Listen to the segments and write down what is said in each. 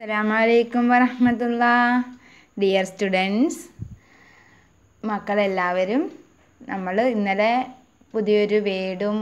അസ്സലാമലൈക്കും വറഹമത്തുള്ള dear students മക്കളെല്ലാവരും നമ്മൾ ഇന്നലെ പുതിയൊരു വേർഡും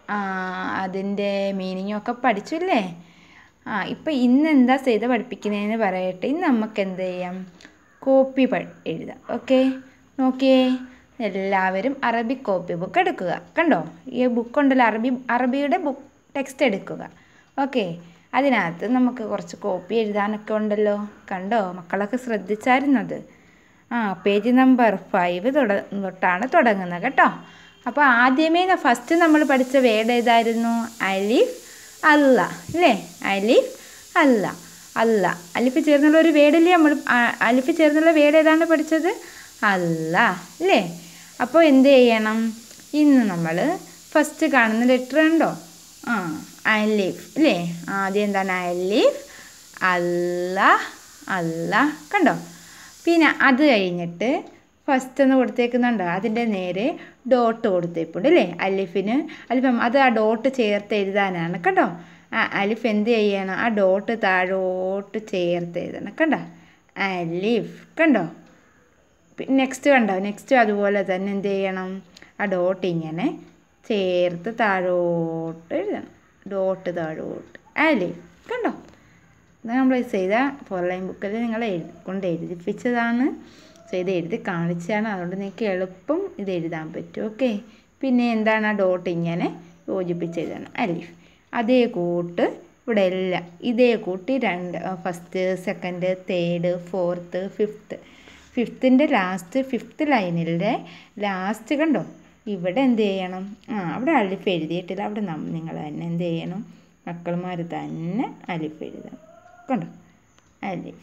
അതിൻ്റെ മീനിങ്ങും ഒക്കെ പഠിച്ചില്ലേ ആ ഇപ്പം ഇന്ന് എന്താ ചെയ്ത് പഠിപ്പിക്കുന്നതെന്ന് പറയട്ടെ ഇന്ന് നമുക്ക് എന്ത് ചെയ്യാം കോപ്പി പ എഴുതാം ഓക്കെ നോക്കിയേ എല്ലാവരും അറബി കോപ്പി ബുക്ക് എടുക്കുക കണ്ടോ ഈ ബുക്ക് ഉണ്ടല്ലോ അറബി അറബിയുടെ ബുക്ക് ടെക്സ്റ്റ് എടുക്കുക ഓക്കെ അതിനകത്ത് നമുക്ക് കുറച്ച് കോപ്പി എഴുതാനൊക്കെ ഉണ്ടല്ലോ കണ്ടോ മക്കളൊക്കെ ശ്രദ്ധിച്ചായിരുന്നത് ആ പേജ് നമ്പർ ഫൈവ് തുട തൊട്ടാണ് തുടങ്ങുന്നത് കേട്ടോ അപ്പോൾ ആദ്യമേ ഫസ്റ്റ് നമ്മൾ പഠിച്ച വേർഡ് ഏതായിരുന്നു അലിഫ് അല്ല അല്ലേ അലിഫ് അല്ല അല്ല അലിഫ് ചേർന്നുള്ള ഒരു വേർഡല്ലേ നമ്മൾ അലിഫ് ചേർന്നുള്ള വേർഡ് ഏതാണ് പഠിച്ചത് അല്ല അല്ലേ അപ്പോൾ എന്ത് ചെയ്യണം ഇന്ന് നമ്മൾ ഫസ്റ്റ് കാണുന്ന ലെറ്റർ ഉണ്ടോ ആ അലിഫ് അല്ലേ ആദ്യം എന്താണ് അലിഫ് അല്ല അല്ല കണ്ടോ പിന്നെ അത് കഴിഞ്ഞിട്ട് ഫസ്റ്റ് ഒന്ന് കൊടുത്തേക്കുന്നുണ്ടോ അതിൻ്റെ നേരെ ഡോട്ട് കൊടുത്തേപ്പുണ്ട് അല്ലേ അലിഫിന് അലിഫ് അത് ആ ഡോട്ട് ചേർത്ത് എഴുതാനാണ് കേട്ടോ ആ അലിഫ് എന്ത് ചെയ്യണം ആ ഡോട്ട് താഴോട്ട് ചേർത്ത് എഴുതണം കണ്ടോ അലിഫ് കണ്ടോ നെക്സ്റ്റ് കണ്ടോ നെക്സ്റ്റ് അതുപോലെ തന്നെ എന്ത് ചെയ്യണം ആ ഡോട്ട് ഇങ്ങനെ ചേർത്ത് താഴോട്ട് എഴുതണം ഡോട്ട് താഴോട്ട് അലിഫ് കണ്ടോ ഇത് നമ്മൾ ചെയ്ത ഫോർ ലൈൻ ബുക്കിൽ നിങ്ങൾ എഴുതി കൊണ്ട് എഴുതിപ്പിച്ചതാണ് ചെയ്ത് എഴുതി കാണിച്ചതാണ് അതുകൊണ്ട് നിങ്ങൾക്ക് എളുപ്പം ഇത് എഴുതാൻ പറ്റും ഓക്കെ പിന്നെ എന്താണ് ആ ഡോട്ട് ഇങ്ങനെ യോജിപ്പിച്ച് എഴുതണം അലിഫ് അതേ കൂട്ട് ഇവിടെ എല്ലാം ഇതേ കൂട്ടി രണ്ട് first second third fourth fifth ഫിഫ്ത്തിൻ്റെ ലാസ്റ്റ് ഫിഫ്ത്ത് ലൈനിലെ ലാസ്റ്റ് കണ്ടോ ഇവിടെ എന്ത് ചെയ്യണം ആ അവിടെ അലിഫ് എഴുതിയിട്ടില്ല അവിടെ നിങ്ങൾ തന്നെ എന്ത് ചെയ്യണം മക്കളുമാർ തന്നെ അലിഫ് എഴുതണം കണ്ടോ അലിഫ്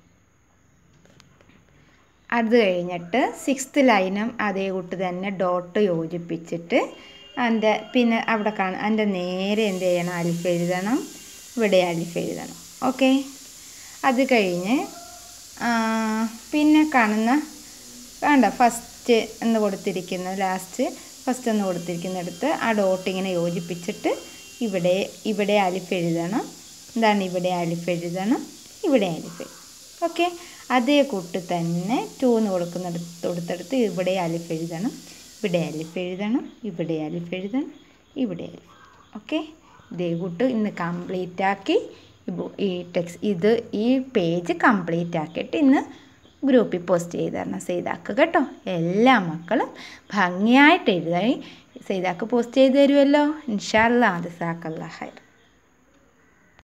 അത് കഴിഞ്ഞിട്ട് സിക്സ്ത് ലൈനും അതേ കൂട്ട് തന്നെ ഡോട്ട് യോജിപ്പിച്ചിട്ട് അതിൻ്റെ പിന്നെ അവിടെ കാണും അതിൻ്റെ നേരെ എന്ത് ചെയ്യണം അലിഫ് എഴുതണം ഇവിടെ അലിഫ് എഴുതണം ഓക്കെ അത് കഴിഞ്ഞ് പിന്നെ കാണുന്ന വേണ്ട ഫസ്റ്റ് എന്ന് കൊടുത്തിരിക്കുന്ന ലാസ്റ്റ് ഫസ്റ്റ് എന്ന് കൊടുത്തിരിക്കുന്നിടത്ത് ആ ഡോട്ട് ഇങ്ങനെ യോജിപ്പിച്ചിട്ട് ഇവിടെ ഇവിടെ അലിഫ് എഴുതണം എന്താണ് ഇവിടെ അലിഫ് എഴുതണം ഇവിടെ അലിഫ് ഓക്കെ അതേ കൂട്ട് തന്നെ ടു എന്ന് കൊടുക്കുന്നിടത്ത് കൊടുത്തെടുത്ത് ഇവിടെ അലിഫ് എഴുതണം ഇവിടെ അലിഫ് എഴുതണം ഇവിടെ അലിഫ് എഴുതണം ഇവിടെ അലിഫ് ഓക്കെ ഇതേ കൂട്ട് ഇന്ന് കംപ്ലീറ്റ് ആക്കി ഈ ടെക്സ്റ്റ് ഇത് ഈ പേജ് കംപ്ലീറ്റ് ആക്കിയിട്ട് ഇന്ന് ഗ്രൂപ്പിൽ പോസ്റ്റ് ചെയ്ത് തരണം സെയ്താക്ക് കേട്ടോ എല്ലാ മക്കളും ഭംഗിയായിട്ട് എഴുതായി സെയ്താക്ക് പോസ്റ്റ് ചെയ്ത് തരുമല്ലോ ഇൻഷാല്ലാ അത് സാക്കല്ലാ ഹൈർ